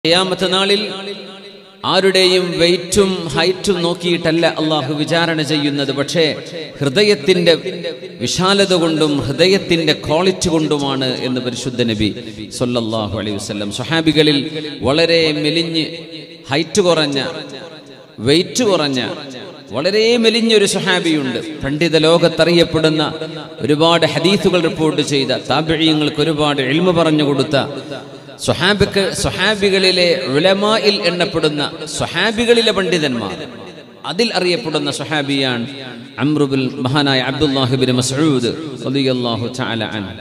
ഖിയാമത്ത് നാളിൽ ആരുടെയും വെയിറ്റും ഹൈറ്റും നോക്കിയിട്ടല്ല അള്ളാഹു വിചാരണ ചെയ്യുന്നത് പക്ഷേ ഹൃദയത്തിന്റെ വിശാലത കൊണ്ടും ഹൃദയത്തിന്റെ ക്വാളിറ്റി കൊണ്ടുമാണ് എന്ന് പരിശുദ്ധ നബി സല്ലല്ലാഹു അലൈഹി വസല്ലം സ്വഹാബികളിൽ വളരെ മെലിഞ്ഞ് ഹൈറ്റ് കുറഞ്ഞ വെയിറ്റ് കുറഞ്ഞ വളരെ മെലിഞ്ഞൊരു സുഹാബിയുണ്ട് പണ്ഡിത ലോകത്തറിയപ്പെടുന്ന ഒരുപാട് ഹദീസുകൾ റിപ്പോർട്ട് ചെയ്ത താപിഴയങ്ങൾക്ക് ഒരുപാട് എൽമ പറഞ്ഞു കൊടുത്ത സ്വഹാബിക്ക് സ്വഹാബികളിലെ ഉലമായിൽ എണ്ണപ്പെടുന്ന സ്വഹാബികളിലെ പണ്ഡിതന്മാർ അതിൽ അറിയപ്പെടുന്ന സ്വഹാബിയാണ് അമ്രുബുൽ മഹാനായ അബ്ദുല്ലാഹിബിൻ മസൂദ് റളിയല്ലാഹു തആല അൻഹു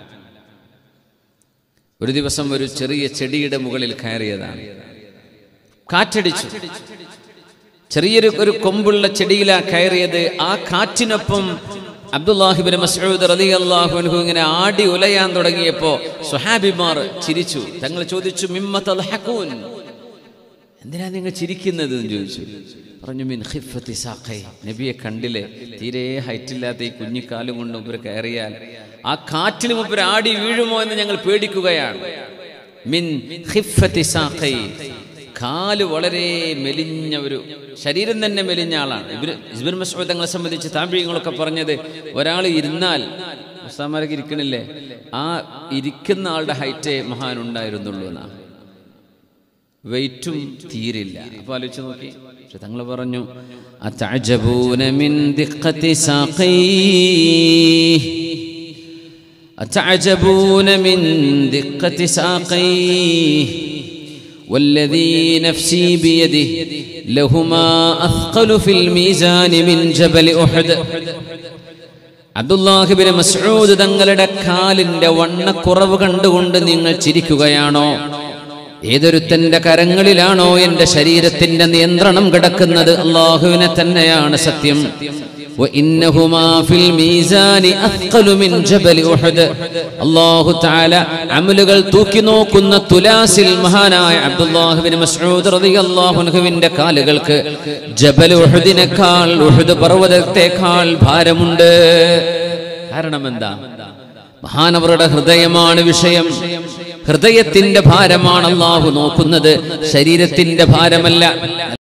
ഒരു ദിവസം ഒരു ചെറിയ ചെടിയുടെ മുകളിൽ കയറിയതാണ് കാറ്റടിച്ചു ചെറിയൊരു ഒരു കൊമ്പുള്ള ചെടിയിലാ കയറിയത് ആ കാറ്റിനൊപ്പം അബ്ദുല്ലാഹിബിൻ മസൂദ് റലി അള്ളാഹുൻഹു ഇങ്ങനെ ആടി ഉലയാൻ തുടങ്ങിയപ്പോ സുഹാബിമാർ ചിരിച്ചു തങ്ങൾ ചോദിച്ചു മിമ്മത്ത് അൽഹഖൂൻ എന്തിനാ നിങ്ങൾ ചിരിക്കുന്നത് എന്ന് ചോദിച്ചു പറഞ്ഞു മിൻ ഖിഫത്തി സാഖൈ നബിയെ കണ്ടില്ലേ തീരെ ഹൈറ്റില്ലാത്ത ഈ കുഞ്ഞിക്കാലും കൊണ്ട് മുമ്പ് കയറിയാൽ ആ കാറ്റിൽ മുമ്പ് ആടി വീഴുമോ എന്ന് ഞങ്ങൾ പേടിക്കുകയാണ് മിൻ ഖിഫത്തി സാഖൈ കാല് വളരെ മെലിഞ്ഞ ഒരു ശരീരം തന്നെ മെലിഞ്ഞ ആളാണ് ഇവര് ഇസ്ബിൻ മസൂദ് തങ്ങളെ സംബന്ധിച്ച് താമ്പിയങ്ങളൊക്കെ പറഞ്ഞത് ഒരാൾ ഇരുന്നാൽ മുസ്താമാരൊക്കെ ഇരിക്കണില്ലേ ആ ഇരിക്കുന്ന ആളുടെ ഹൈറ്റേ മഹാൻ ഉണ്ടായിരുന്നുള്ളൂ എന്നാണ് വെയിറ്റും തീരില്ല അപ്പൊ ആലോചിച്ച് നോക്കി പക്ഷെ തങ്ങൾ പറഞ്ഞു അത്തഅജബൂന മിൻ ദിഖത്തി സാഖൈ أتعجبون من دقة ساقيه والذي نفسي بيده لهما أثقل في الميزان من جبل أحد അബ്ദുല്ലാഹിബിന് മസ്ഊദ് തങ്ങളുടെ കാലിന്റെ വണ്ണക്കുറവ് കണ്ടുകൊണ്ട് നിങ്ങൾ ചിരിക്കുകയാണോ ഏതൊരുത്തന്റെ കരങ്ങളിലാണോ എന്റെ ശരീരത്തിന്റെ നിയന്ത്രണം കിടക്കുന്നത് അള്ളാഹുവിനെ തന്നെയാണ് സത്യം وإنهما في الميزان أثقل من جبل أحد الله تعالى അമലുകൾ തൂക്കി നോക്കുന്ന തുലാസിൽ മഹാനായ അബ്ദുല്ലാഹിബിൻ മസ്ഊദ് റളിയല്ലാഹു അൻഹുവിന്റെ കാലുകൾക്ക് ജബൽ ഉഹുദിനേക്കാൾ ഉഹുദ് പർവ്വതത്തെക്കാൾ ഭാരമുണ്ട് കാരണം എന്താ മഹാനവരുടെ ഹൃദയമാണ് വിഷയം ഹൃദയത്തിന്റെ ഭാരമാണ് അള്ളാഹു നോക്കുന്നത് ശരീരത്തിന്റെ ഭാരമല്ല